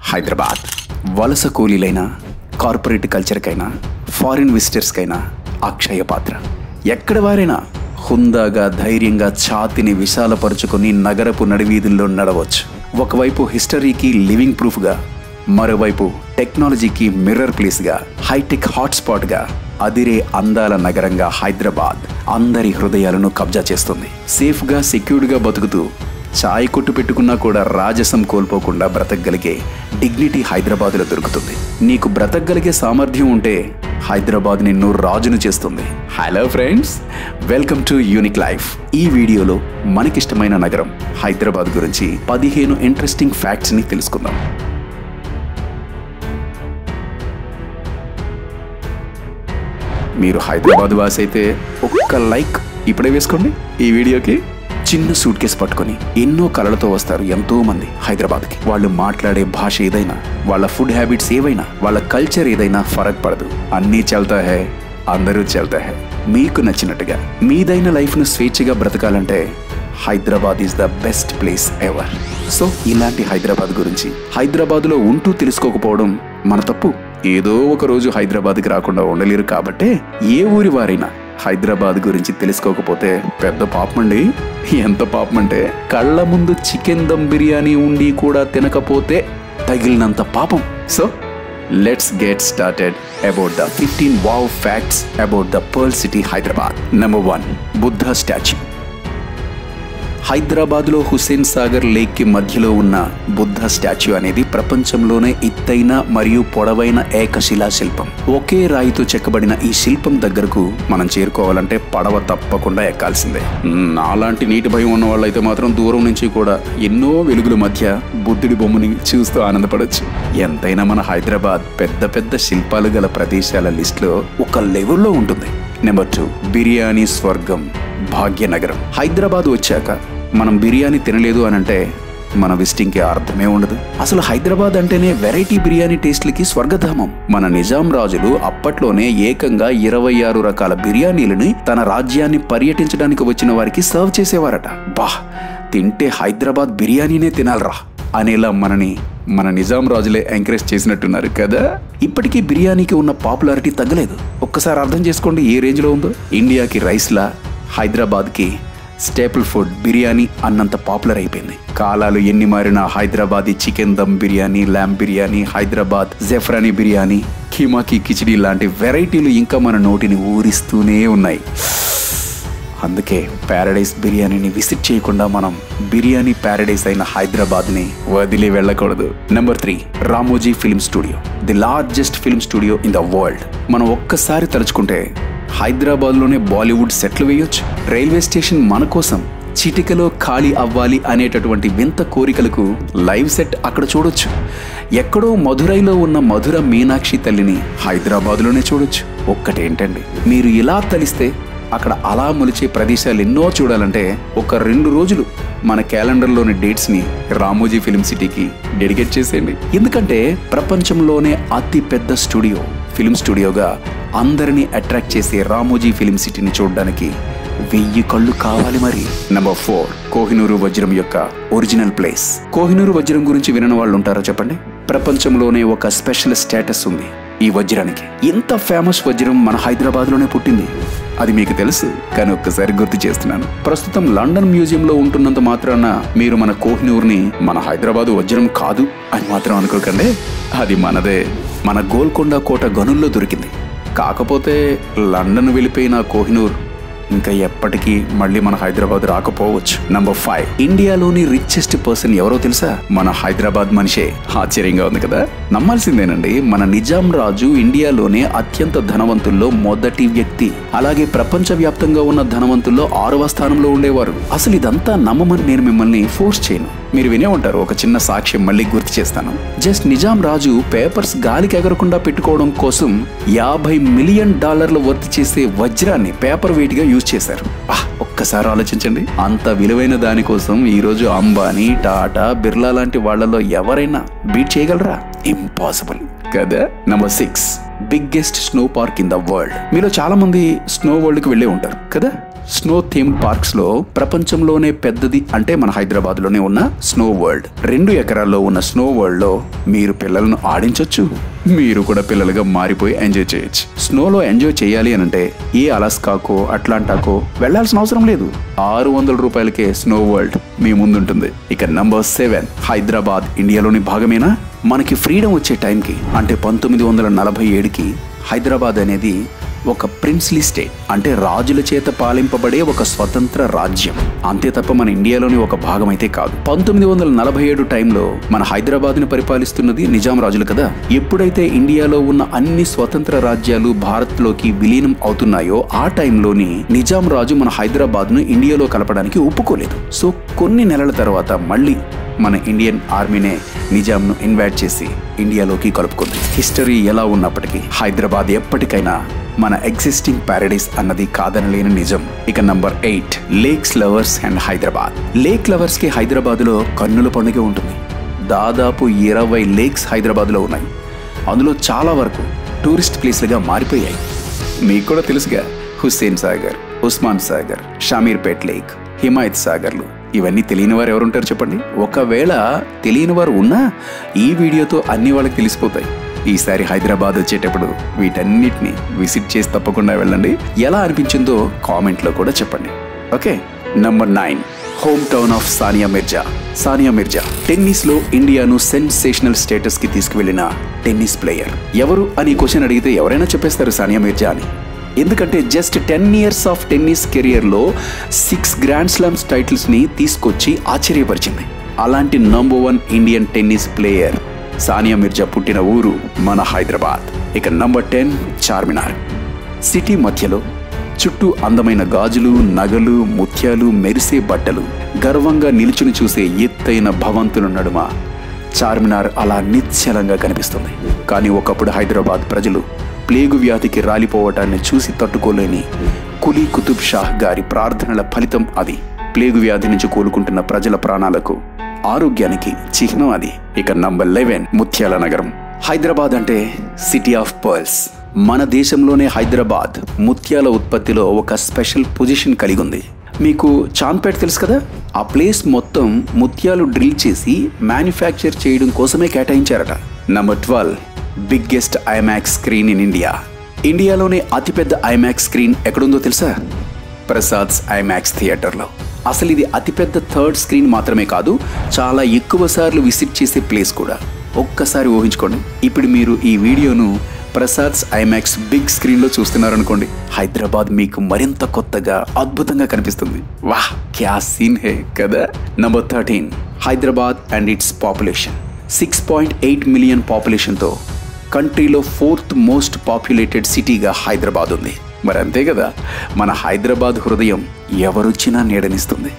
హైదరాబాద్ వలస కూలీలైనా corporate కల్చర్కైనా foreign విజిటర్స్కైనా అక్షయ పాత్ర ఎక్కడ వారైనా హుందాగా ధైర్యంగా ఛాతిని విశాలపరుచుకొని నగరపు నడివీధుల్లో నడవచ్చు ఒకవైపు హిస్టరీకి లివింగ్ ప్రూఫ్గా మరోవైపు టెక్నాలజీకి మిర్రర్ ప్లేస్గా హైటెక్ హాట్స్పాట్గా అదిరే అందాల నగరంగా హైదరాబాద్ అందరి హృదయాలను కబ్జా చేస్తుంది సేఫ్గా సెక్యూర్డ్గా బతుకుతూ చాయ్ కొట్టు పెట్టుకున్నా కూడా రాజసం కోల్పోకుండా బ్రతకగలిగే డిగ్నిటీ హైదరాబాద్లో దొరుకుతుంది నీకు బ్రతకగలిగే సామర్థ్యం ఉంటే హైదరాబాద్ నిన్ను రాజును చేస్తుంది hello friends welcome to unique life ఈ వీడియోలో మనకిష్టమైన నగరం హైదరాబాద్ గురించి పదిహేను ఇంట్రెస్టింగ్ ఫ్యాక్ట్స్ని తెలుసుకుందాం మీరు హైదరాబాద్ వాసి అయితే ఒక్క లైక్ ఇప్పుడే వేసుకోండి ఈ వీడియోకి చిన్న సూట్ కేసు పట్టుకొని ఎన్నో కళలతో వస్తారు ఎంతో మంది హైదరాబాద్కి వాళ్ళు మాట్లాడే భాష ఏదైనా వాళ్ళ ఫుడ్ హ్యాబిట్స్ ఏవైనా వాళ్ళ కల్చర్ ఏదైనా ఫరక్ పడదు అన్నీ చల్తా హే అందరూ చల్తా హే మీకు నచ్చినట్టుగా మీదైన లైఫ్ను స్వేచ్ఛగా బ్రతకాలంటే Hyderabad is the best place ever so ఇలాంటి హైదరాబాద్ గురించి హైదరాబాద్లో ఉంటూ తెలుసుకోకపోవడం మన తప్పు ఏదో ఒక రోజు హైదరాబాద్కి రాకుండా ఉండలేరు కాబట్టే ఏ ఊరి వారైనా హైదరాబాద్ గురించి తెలుసుకోకపోతే పెద్ద పాపమండి ఎంత పాపమంటే కళ్ళ ముందు చికెన్ దమ్ బిర్యానీ ఉండి కూడా తినకపోతే తగిలినంత పాపం so let's get started about the fifteen wow facts about the pearl city Hyderabad number one Buddha statue హైదరాబాద్లో హుస్సేన్ సాగర్ లేక్కి మధ్యలో ఉన్న బుద్ధ స్టాచ్యూ అనేది ప్రపంచంలోనే ఎత్తైన మరియు పొడవైన ఏకశిలా శిల్పం ఒకే రాయితో చెక్కబడిన ఈ శిల్పం దగ్గరకు మనం చేరుకోవాలంటే పడవ తప్పకుండా ఎక్కాల్సిందే మ్, నాలాంటి నీటి భయం ఉన్న వాళ్ళైతే మాత్రం దూరం నుంచి కూడా ఎన్నో వెలుగుల మధ్య బుద్ధుడి బొమ్మని చూస్తూ ఆనందపడొచ్చు ఎంతైనా మన హైదరాబాద్ పెద్ద పెద్ద శిల్పాలు గల ప్రదేశాల లిస్టులో ఒక లెవెల్లో ఉంటుంది నెంబర్ టూ బిర్యానీ స్వర్గం భాగ్యనగరం హైదరాబాద్ వచ్చాక మనం బిర్యానీ తినలేదు అని అంటే మన విజిటింగ్కి అర్థమే ఉండదు అసలు హైదరాబాద్ అంటేనే వెరైటీ బిర్యానీ టేస్ట్లకి స్వర్గధామం మన నిజాం రాజులు అప్పట్లోనే ఏకంగా ఇరవై ఆరు రకాల బిర్యానీలని తన రాజ్యాన్ని పర్యటించడానికి వచ్చిన వారికి సర్వ్ చేసేవారట బా తింటే హైదరాబాద్ బిర్యానీనే తినాలరా అనేలా మనని మన నిజాం రాజులే ఎంకరేజ్ చేసినట్టున్నారు కదా ఇప్పటికీ బిర్యానీకి ఉన్న పాపులారిటీ తగ్గలేదు ఒక్కసారి అర్థం చేసుకోండి ఏ రేంజ్లో ఉందో ఇండియాకి రైస్లా హైదరాబాద్కి స్టేపుల్ ఫుడ్ బిర్యానీ అన్నంత పాపులర్ అయిపోయింది కాలాలు ఎన్ని మారినా హైదరాబాదీ చికెన్ దమ్ బిర్యానీ ల్యామ్ బిర్యానీ హైదరాబాద్ జెఫ్రానీ బిర్యానీ కీమాకి కిచిడి లాంటి వెరైటీలు ఇంకా మన నోటిని ఊరిస్తూనే ఉన్నాయి అందుకే ప్యారడైస్ బిర్యానీని విజిట్ చేయకుండా మనం బిర్యానీ ప్యారడైస్ అయిన హైదరాబాద్ని వదిలి వెళ్ళకూడదు number three Ramoji film studio the largest film studio in the world మనం ఒక్కసారి తలుచుకుంటే హైదరాబాద్లోనే బాలీవుడ్ సెట్లు వేయొచ్చు రైల్వే స్టేషన్ మన కోసం చిటికలో ఖాళీ అవ్వాలి అనేటటువంటి వింత కోరికలకు లైవ్ సెట్ అక్కడ చూడొచ్చు ఎక్కడో మధురైలో ఉన్న మధుర మీనాక్షి తల్లిని హైదరాబాద్లోనే చూడొచ్చు ఒక్కటేంటండి మీరు ఇలా తలిస్తే అక్కడ అలా మొలిచే ప్రదేశాలు ఎన్నో చూడాలంటే ఒక రెండు రోజులు మన క్యాలెండర్లోని డేట్స్ని రామోజీ ఫిల్మ్ సిటీకి డెడికేట్ చేసేయండి ఎందుకంటే ప్రపంచంలోనే అతి పెద్ద స్టూడియో ఫిల్మ్ స్టూడియోగా అందరినీ అట్రాక్ట్ చేసే రామోజీ ఫిల్మ్ సిటీని చూడడానికి వెయ్యి కళ్ళు కావాలి మరి నెంబర్ ఫోర్ కోహినూరు వజ్రం యొక్క ఒరిజినల్ ప్లేస్ కోహినూరు వజ్రం గురించి వినని వాళ్ళు ఉంటారో చెప్పండి ప్రపంచంలోనే ఒక స్పెషల్ స్టేటస్ ఉంది ఈ వజ్రానికి ఇంత ఫేమస్ వజ్రం మన హైదరాబాద్లోనే పుట్టింది అది మీకు తెలుసు కానీ ఒక్కసారి గుర్తు చేస్తున్నాను ప్రస్తుతం లండన్ మ్యూజియంలో ఉంటున్నంత మాత్రాన మీరు మన కోహినూర్ని మన హైదరాబాద్ వజ్రం కాదు అని మాత్రం అనుకోకండి అది మనదే మన గోల్కొండ కోట గనుల్లో దొరికింది కాకపోతే లండన్ వెళ్ళిపోయిన కోహినూర్ ఇంకా ఎప్పటికీ మళ్ళీ మన హైదరాబాద్ రాకపోవచ్చు నంబర్ ఫైవ్ ఇండియాలోని రిచెస్ట్ పర్సన్ ఎవరో తెలుసా మన హైదరాబాద్ మనిషే ఆశ్చర్యంగా ఉంది కదా నమ్మాల్సిందేనండి మన నిజాం రాజు ఇండియాలోనే అత్యంత ధనవంతుల్లో మొదటి వ్యక్తి అలాగే ప్రపంచ వ్యాప్తంగా ఉన్న ధనవంతుల్లో ఆరవ స్థానంలో ఉండేవారు అసలు ఇదంతా నమ్మమని నేను మిమ్మల్ని ఫోర్స్ చేయను మీరు వినే ఉంటారు ఒక చిన్న సాక్ష్యం మళ్ళీ గుర్తు చేస్తాను జస్ట్ నిజాం రాజు పేపర్స్ గాలికి ఎగరకుండా పెట్టుకోవడం కోసం యాభై మిలియన్ డాలర్ల వర్త్ చేసే వజ్రాన్ని పేపర్ వెయిట్ గా యూజ్ చేశారు ఆహ్, ఒక్కసారి ఆలోచించండి అంత విలువైన దానికోసం ఈ రోజు అంబానీ టాటా బిర్లా లాంటి వాళ్ళలో ఎవరైనా బీట్ చేయగలరా ఇంపాసిబుల్ కదా number six biggest snow park in the world మీలో చాలా మంది స్నో వరల్డ్ కి వెళ్ళే ఉంటారు కదా స్నో థీమ్ పార్క్స్ లో ప్రపంచంలోనే పెద్దది అంటే మన హైదరాబాద్ లోనే ఉన్న స్నో వరల్డ్ రెండు ఎకరాల్లో ఉన్న స్నో వరల్డ్ లో మీరు పిల్లలను ఆడించొచ్చు మీరు కూడా పిల్లలుగా మారిపోయి ఎంజాయ్ చేయొచ్చు స్నోలో ఎంజాయ్ చేయాలి అని అంటే ఏ అలాస్కాకో అట్లాంటాకో వెళ్లాల్సిన అవసరం లేదు ఆరు వందల రూపాయలకే స్నో వరల్డ్ మీ ముందుంటుంది ఇక నంబర్ సెవెన్ హైదరాబాద్ ఇండియాలోని భాగమేనా మనకి ఫ్రీడమ్ వచ్చే టైంకి అంటే పంతొమ్మిది వందల నలభై ఏడుకి హైదరాబాద్ అనేది ఒక ప్రిన్స్లీ స్టేట్ అంటే రాజుల చేత పాలింపబడే ఒక స్వతంత్ర రాజ్యం అంతే తప్ప మన ఇండియాలోని ఒక భాగం అయితే కాదు పంతొమ్మిది వందల నలభై ఏడు టైంలో మన హైదరాబాద్ని పరిపాలిస్తున్నది నిజాం రాజులు కదా ఎప్పుడైతే ఇండియాలో ఉన్న అన్ని స్వతంత్ర రాజ్యాలు భారత్లోకి విలీనం అవుతున్నాయో ఆ టైంలోని నిజాం రాజు మన హైదరాబాద్ను ఇండియాలో కలపడానికి ఒప్పుకోలేదు సో కొన్ని నెలల తర్వాత మళ్ళీ మన ఇండియన్ ఆర్మీనే నిజాంను ఇన్వైట్ చేసి ఇండియాలోకి కలుపుకుంది హిస్టరీ ఎలా ఉన్నప్పటికీ హైదరాబాద్ ఎప్పటికైనా మన ఎగ్జిస్టింగ్ ప్యారడైస్ అన్నది కాదనలేని నిజం ఇక number eight lakes lovers and Hyderabad lake lovers కి హైదరాబాద్ లో కన్నుల పండుగ ఉంటుంది దాదాపు ఇరవై లేక్స్ హైదరాబాద్ లో ఉన్నాయి అందులో చాలా వరకు టూరిస్ట్ ప్లేస్లుగా మారిపోయాయి మీకు కూడా తెలుసుగా హుస్సేన్ సాగర్ ఉస్మాన్ సాగర్ షామీర్పేట్ లేక్ హిమాయత్ సాగర్లు ఇవన్నీ తెలియని వారు ఎవరుంటారు చెప్పండి ఒకవేళ తెలియని వారు ఉన్నా ఈ వీడియోతో అన్ని వాళ్ళకి తెలిసిపోతాయి ఈసారి హైదరాబాద్ వచ్చేటప్పుడు వీటన్నిటిని విజిట్ చేసి తప్పకుండా వెళ్ళండి ఎలా అనిపించిందో కామెంట్లో కూడా చెప్పండి okay number nine home town of Sania Mirza Sania Mirza tennis లో ఇండియాను సెన్సేషనల్ స్టేటస్ కి తీసుకువెళ్లిన టెన్నిస్ ప్లేయర్ ఎవరు అని క్వశ్చన్ అడిగితే ఎవరైనా చెప్పేస్తారు సానియా మిర్జా అని ఎందుకంటే just ten years of tennis కెరియర్లో సిక్స్ గ్రాండ్ స్లామ్స్ టైటిల్స్ని తీసుకొచ్చి ఆశ్చర్యపరిచింది అలాంటి number one Indian tennis player Sania Mirza పుట్టిన ఊరు మన హైదరాబాద్ ఇక నంబర్ టెన్ చార్మినార్ సిటీ మధ్యలో చుట్టూ అందమైన గాజులు నగలు ముత్యాలు మెరిసే బట్టలు గర్వంగా నిలుచుని చూసే ఎత్తైన భవంతుల నడుమ చార్మినార్ అలా నిశ్చలంగా కనిపిస్తుంది కానీ ఒకప్పుడు హైదరాబాద్ ప్రజలు ప్లేగు వ్యాధికి రాలిపోవటాన్ని చూసి తట్టుకోలేని కులీ కుతుబ్ షాహ్ గారి ప్రార్థనల ఫలితం అది ప్లేగు వ్యాధి నుంచి కోలుకుంటున్న ప్రజల ప్రాణాలకు ఆరోగ్యానికి చిహ్నం అది ఇక నంబర్ లెవెన్ ముత్యాల నగరం హైదరాబాద్ అంటే సిటీ ఆఫ్ పర్ల్స్ మన దేశంలోనే హైదరాబాద్ ముత్యాల ఉత్పత్తిలో ఒక స్పెషల్ పొజిషన్ కలిగి ఉంది మీకు చాంద్పేట్ తెలుసు కదా ఆ ప్లేస్ మొత్తం ముత్యాలు డ్రిల్ చేసి మ్యానుఫ్యాక్చర్ చేయడం కోసమే కేటాయించారట number twelve biggest IMAX screen in India ఇండియాలోనే అతిపెద్ద ఐమాక్స్ స్క్రీన్ ఎక్కడుందో తెలుసా ప్రసాద్స్ ఐమాక్స్ థియేటర్లో అసలు ఇది అతిపెద్ద థర్డ్ స్క్రీన్ మాత్రమే కాదు చాలా ఎక్కువ సార్లు విజిట్ చేసే ప్లేస్ కూడా ఒక్కసారి ఊహించుకోండి ఇప్పుడు మీరు ఈ వీడియోను ప్రసాద్స్ ఐమాక్స్ బిగ్ స్క్రీన్లో చూస్తున్నారనుకోండి హైదరాబాద్ మీకు మరింత కొత్తగా అద్భుతంగా కనిపిస్తుంది వాహ్ క్యా సీన్ హే కదా number thirteen Hyderabad and its population six point eight million పాపులేషన్తో కంట్రీలో ఫోర్త్ మోస్ట్ పాపులేటెడ్ సిటీగా హైదరాబాద్ ఉంది మరి అంతే కదా మన హైదరాబాద్ హృదయం ఎవరొచ్చినా నీడనిస్తుంది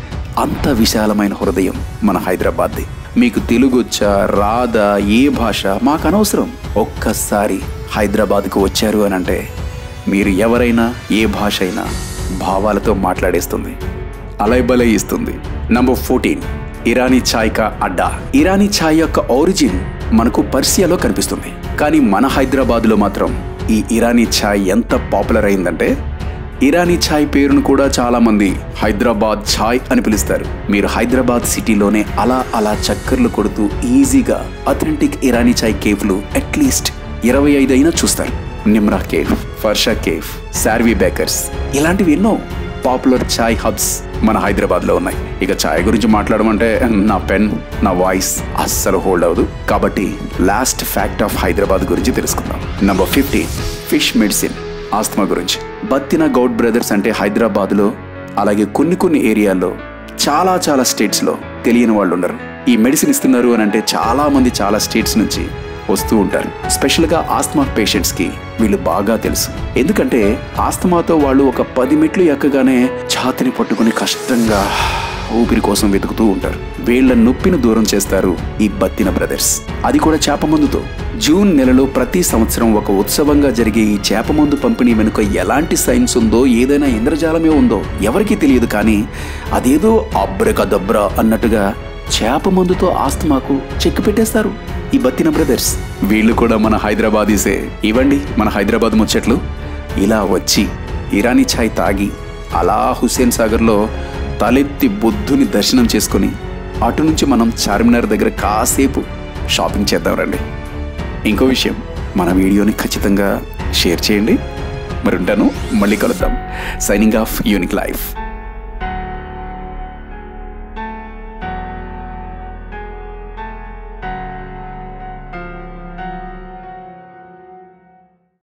అంత విశాలమైన హృదయం మన హైదరాబాద్ది మీకు తెలుగు వచ్చా రాదా ఏ భాష మాకు అనవసరం ఒక్కసారి హైదరాబాద్కు వచ్చారు అని అంటే మీరు ఎవరైనా ఏ భాష అయినా భావాలతో మాట్లాడేస్తుంది అలైబలై ఇస్తుంది నంబర్ ఫోర్టీన్ ఇరానీ ఛాయ్ కా అడ్డా ఇరానీ ఛాయ్ యొక్క ఒరిజిన్ మనకు పర్సియాలో కనిపిస్తుంది కానీ మన హైదరాబాద్లో మాత్రం ఈ ఇరానీ ఛాయ్ ఎంత పాపులర్ అయిందంటే ఇరానీ ఛాయ్ పేరును కూడా చాలా మంది హైదరాబాద్ ఛాయ్ అని పిలుస్తారు మీరు హైదరాబాద్ సిటీలోనే అలా అలా చక్కర్లు కొడుతూ ఈజీగా అథెంటిక్ ఇరానీ ఛాయ్ కేఫ్లు అట్లీస్ట్ ఇరవై ఐదు అయినా చూస్తారు Nimrah cafe Farasha cafe Sarvi bakers ఇలాంటివి ఎన్నో పాపులర్ ఛాయ్ హబ్స్ మన హైదరాబాద్లో ఉన్నాయి ఇక ఛాయ్ గురించి మాట్లాడమంటే నా పెన్ నా వాయిస్ అస్సలు హోల్డ్ అవ్వదు కాబట్టి లాస్ట్ ఫ్యాక్ట్ ఆఫ్ హైదరాబాద్ గురించి తెలుసుకుందాం number fifteen fish medicine asthma గురించి బత్తిన గౌడ్ బ్రదర్స్ అంటే హైదరాబాద్లో అలాగే కొన్ని కొన్ని ఏరియాల్లో చాలా చాలా స్టేట్స్లో తెలియని వాళ్ళు ఉండరు ఈ మెడిసిన్ ఇస్తున్నారు అని అంటే చాలా మంది చాలా స్టేట్స్ నుంచి వస్తూ ఉంటారు స్పెషల్గా ఆస్తమా పేషెంట్స్కి వీళ్ళు బాగా తెలుసు ఎందుకంటే ఆస్తమాతో వాళ్ళు ఒక పది మెట్లు ఎక్కగానే ఛాతిని పట్టుకుని కష్టంగా ఊపిరి కోసం వెతుకుతూ ఉంటారు వీళ్ళ నొప్పిని దూరం చేస్తారు ఈ బత్తిన బ్రదర్స్ అది కూడా చేప మందుతో జూన్ నెలలో ప్రతి సంవత్సరం ఒక ఉత్సవంగా జరిగే ఈ చేప మందు పంపిణీ వెనుక ఎలాంటి సైన్స్ ఉందో ఏదైనా ఇంద్రజాలమే ఉందో ఎవరికీ తెలియదు కానీ అదేదో అబ్రకదబ్రా అన్నట్టుగా చేప మందుతో ఆస్తమాకు చెక్కు పెట్టేస్తారు ఈ బత్తిన బ్రదర్స్ వీళ్ళు కూడా మన హైదరాబాదీసే ఇవ్వండి మన హైదరాబాద్ ముచ్చట్లు ఇలా వచ్చి ఇరానీ ఛాయ్ తాగి అలా హుస్సేన్ సాగర్లో తలెత్తి బుద్ధుని దర్శనం చేసుకొని అటు నుంచి మనం చార్మినార్ దగ్గర కాసేపు షాపింగ్ చేద్దాం రండి ఇంకో విషయం మన వీడియోని ఖచ్చితంగా షేర్ చేయండి మరి ఉంటాను మళ్ళీ కలుద్దాం సైనింగ్ ఆఫ్ యూనిక్ లైఫ్